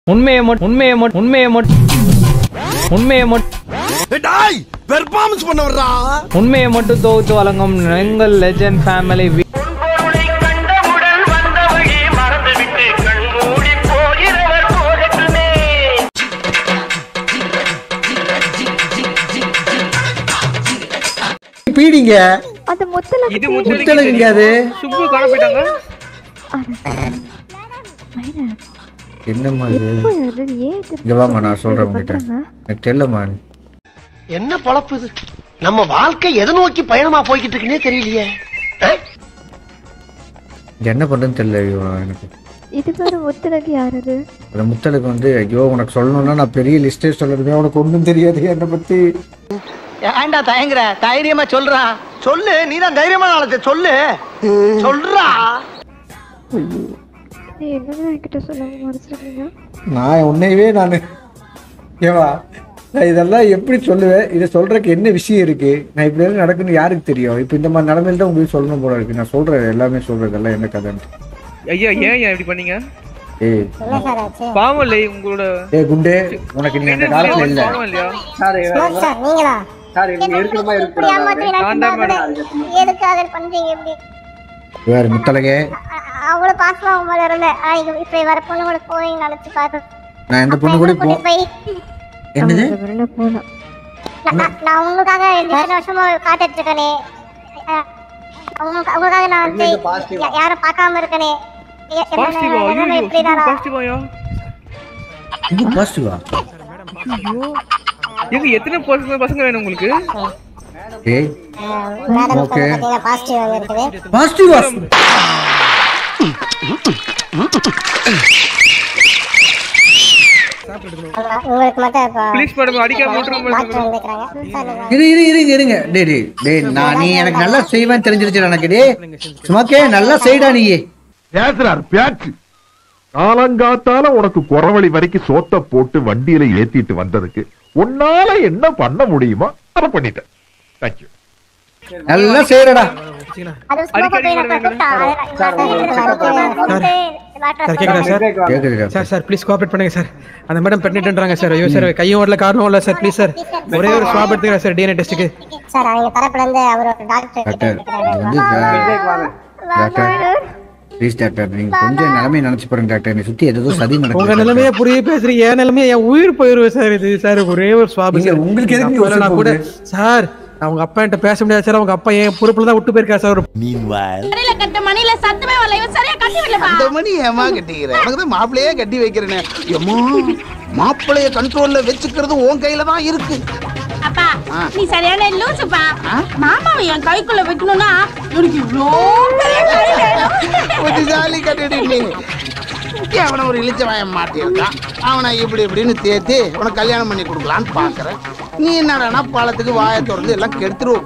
உண்மையை மட்டும் உண்மையை மட்டும் உண்மையை மட்டும் உண்மையை மட்டும் டாய் பெர்ஃபார்மன்ஸ் பண்ண வர்றா உண்மையை மட்டும் தொகுத்து வழங்கும் எங்கள் லெஜண்ட் ஃபேமிலி பொருளை கண்டவுடன் வந்த வழி மறந்துவிட்டு கண்மூடி போகிறவர் போகட்டுமே பீடிங்க அந்த முத்தல இது முத்தலகுங்க அது சுப்பு காண போயிட்டாங்க என்னம்மா இது ஏன் இங்க வாமா நான் சொல்றேன் உங்ககிட்ட எனக்கு தெரியலம்மா என்ன பொழப்பு இது நம்ம வாழ்க்கை எதை நோக்கி பயணமா போய்கிட்டு இருக்குன்னே தெரியலையே அஹ்? இது என்ன பண்றதுன்னு தெரியல ஐயோ எனக்கு இது வேற முத்தலகு யார் அது அந்த முத்தலுக்கு வந்து ஐயோ உனக்கு சொல்லணும்னா நான் பெரிய லிஸ்டே சொல்லிருந்தேன் உனக்கு ஒன்றும் தெரியாது என்னை பத்தி ஏன்டா தயங்குற தைரியமா சொல்றா சொல்லு நீதான் தைரியமா நாளத்தை சொல்லு சொல்றா நீ என்னதான் என்கிட்ட சொல்லாம மறைச்சிருக்கீங்க நான் உன்னையவே நான் ஏவா நான் இதெல்லாம் எப்படி சொல்லுவேன் இதை சொல்றதுக்கு என்ன விஷயம் இருக்கு நான் இப்படி எல்லாம் நடக்குன்னு யாருக்கு தெரியும் இப்போ இந்த மாதிரி நிலமையில தான் உங்களுக்கு சொல்லணும் போல இருக்கு நான் சொல்றேன் எல்லாமே சொல்றேன் இதெல்லாம் என்ன கதைன்ட்டு ஐயா ஏன் ஏன் இப்படி பண்ணீங்க ஏய் பாவம் இல்லை உங்களோட ஏய் குண்டே உனக்கு நீ அந்த காலத்துல இல்ல பாவம் இல்லையா நான் தான் மேடம் எதுக்காக பண்றீங்க இப்படி வேற முத்தலகே அ- அவ்வளவு பாசமா உங்க மேல இருந்தேன் ஆனா, இங்க இப்ப வர பொண்ணு கூட போய் நினைச்சு பாரு நான் எந்த பொண்ணு கூட போ கூட்டிட்டு போய் என்னது அந்த வரல போலாம் நான்- நான் நான் உங்களுக்காக இந்த இத்தனை வருஷமா காத்துட்டு இருக்கனே அஹ், உங்களுக்கு- உங்களுக்காக நான் வந்து யா- யாரும் பார்க்காம இருக்கனே எ- என்னோட பாசிட்டிவா நிலைமை ஐயோ இப்படிதானா? பாசிட்டிவாயா இது பாசிட்டிவா எங்க எத்தனை பசங்க பசங்க வேணும் உங்களுக்கு ஏய் மேடம் ஓகே பாத்தீங்கன்னா பாசிட்டிவ் இருக்குது பாசிட்டிவா ஆமா, உங்களுக்கு மட்டும் இப்போ ப்ளீஸ் மேடம் அடிக்காம விட்டுருங்க டாக்டர் மேடம் வந்துக்கிறாங்க சார் நீங்க இரு இரு இருங்க இருங்க டேய் டேய் டேய் நான் நீ எனக்கு நல்லா செய்வேன் தெரிஞ்சிருச்சு எனக்கு டேய் சும்மாக்கே நல்லா செய்டா நீ பேசுறார் பேச்சு காலங்காத்தால உனக்கு குறவழி வரைக்கும் சோத்த போட்டு வண்டியில ஏத்திட்டு வந்ததுக்கு உன்னால என்ன பண்ண முடியுமோ அதை பண்ணிட்டேன் தேங்க்யூ நல்லா செய்யறடா அது ஸ்மோக் போய் நான் கூப்பிட்டா சார் கேக்குதா சார் கேக்குதுடா சார் சார் ப்ளீஸ் கோஆபரேட் பண்ணுங்க சார் அந்த மேடம் பிரெக்னென்ட்ன்றாங்க சார் ஐயோ சார் கையும் ஓடல காரணம் இல்ல சார் ப்ளீஸ் சார் ஒரே ஒரு ஸ்வாப் எடுத்துக்கிறேன் சார் டிஎன்ஏ டெஸ்ட்டுக்கு சார் அவங்க தரப்புல இருந்து அவர் ஒரு டாக்டர் டாக்டர் இது வந்து டாக்டர் ப்ளீஸ் டாக்டர் நீங்க கொஞ்சம் நிலைமையை நினைச்சு பாருங்க டாக்டர் என்னை சுத்தி ஏதோ சதி உங்க நடக்குது நிலைமைய புரிய பேசுறீங்க என் நிலைமைய என் உயிர் போயிருவேன் சார் இது சார் ஒரே ஒரு ஸ்வாப் நீங்க உங்களுக்கு எதுக்கு நீ உசுர் நான் கூட சார் அவங்க அப்பா என்கிட்ட பேச முடியாது சார் அவங்க அப்பா என் பொறுப்புல தான் விட்டு போயிருக்காரு சார் மணில கட்ட மணில சத்தமே வரல இவன் சரியா கட்டி விடலப்பா இந்த மணி ஏமா கட்டிக்கிற உனக்கு தான் மாப்பிள்ளையே கட்டி வைக்கிறேனே எம்மா மாப்பிள்ளைய கண்ட்ரோல்ல வச்சுக்கிறது உன் கையில தான் இருக்கு அப்பா நீ சரியான லூசுப்பா மாமாவை என் கைக்குள்ள வைக்கணும்னா எனக்கு இவ்வளோ பெரிய கை வேணும். ஒரு ஜாலி கட்டிட்டு நீ அவனை ஒரு இழிச்ச வாயம் மாட்டியிருக்கான் அவனை இப்படி இப்படின்னு தேத்தி உனக்கு கல்யாணம் பண்ணி கொடுக்கலான்னு பாக்குறேன் நீ என்னடானா பாலத்துக்கு வாயை திறந்து எல்லாம் கெடுத்துருவோம்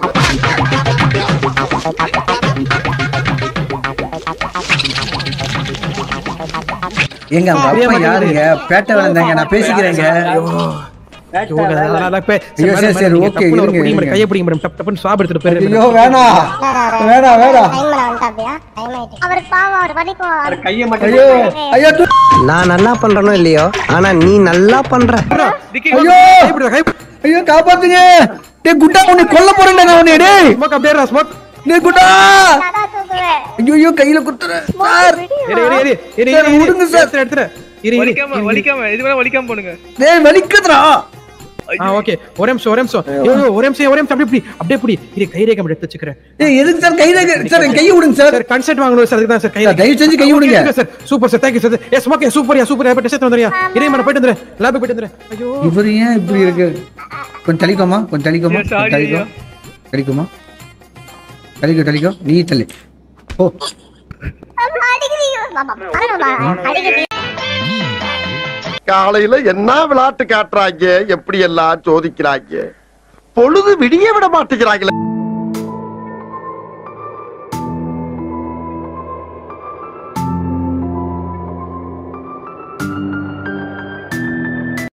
எங்க அவங்க அப்பா யாருங்க பேட்டை விழுந்தாங்க நான் பேசிக்கிறேங்க ஐயோ, அதெல்லாம் அதெல்லாம் பே- ஐயோ, சரி, மேடம், சரி, நீங்க ஓகே, டப்புன்னு ஒரு இருங்க, பிடிங்க மேடம், இருங்க. கையை பிடிங்க மேடம் டப் டப்புன்னு ஸ்வாப் எடுத்துட்டு போயிருங்க ஐயோ வேணாம் வேணாம் வேணாம் டைம்ல வந்துட்டாப்பியா டைம் ஆயிட்டு அவருக்கு பாவம் அவர் வலிக்கும் ஐயோ ஐயோ தூ- நான் நல்லா பண்றனோ இல்லையோ ஆனா நீ நல்லா பண்ற டிக்கி ஐயோ கை பிடிடா, கை பிடி. ஐயோ காப்பாத்துங்க டேய் குண்டா உன்னை கொல்ல போறேன்டா நான் உன்னை டேய் ஸ்மோக் அப்படியே இருடா, ஸ்மோக் டேய் குண்டா நான் தான் தூக்குவேன் ஐயோ ஐயோ கையில குத்துறேன் சார் இரு, இரு, இரு, இரு, சார், இரு, இரு. விடுங்க சார். எடுத்துரு, எடுத்துரு. இரு, இரு, வலிக்காம இரு, இரு. வலிக்காம இது வேணா வலிக்காம போடுங்க டேய் வலிக்குதுடா ஆ, ஓகே ஒரே நிமிஷம் ஒரே நிமிஷம் ஐயோ, ஐயோ, ஒரே நிமிஷம் ஒரே நிமிஷம் அப்படியே பிடி அப்படியே பிடி இரு கை ரேகை எடுத்து வச்சுக்கிறேன் டேய் எதுக்கு சார் கையில சார் என் கையை விடுங்க சார் சார் கன்செப்ட் வாங்கணும் சார் அதுக்கு தான் சார் கை சார், தயவு செஞ்சு கை விடுங்க. Sir super sir thank you sir a smoke super yeah super yeah test வந்துறியா இதே மாதிரி போயிட்டு வந்துறேன் லேப் போயிட்டு வந்துறேன் ஐயோ இவர் ஏன் இப்படி இருக்கு கொஞ்சம் தளிக்கோமா கொஞ்சம் தளிக்கோமா ஐயா, sorry, கொஞ்சம் தளிக்கோ ஐயா. தளிக்குமா தளிக்கோ தளிக்கோ நீ தள்ளி ஓ அடிக்கிறீங்க மாமா பரவாயில்ல அடிக்கிறீங்க காலையில என்ன விளையாட்டு காட்டுறாங்க எப்படி எல்லாம் சோதிக்கிறாங்க பொழுது விடிய விட மாட்டேங்கிறாங்களே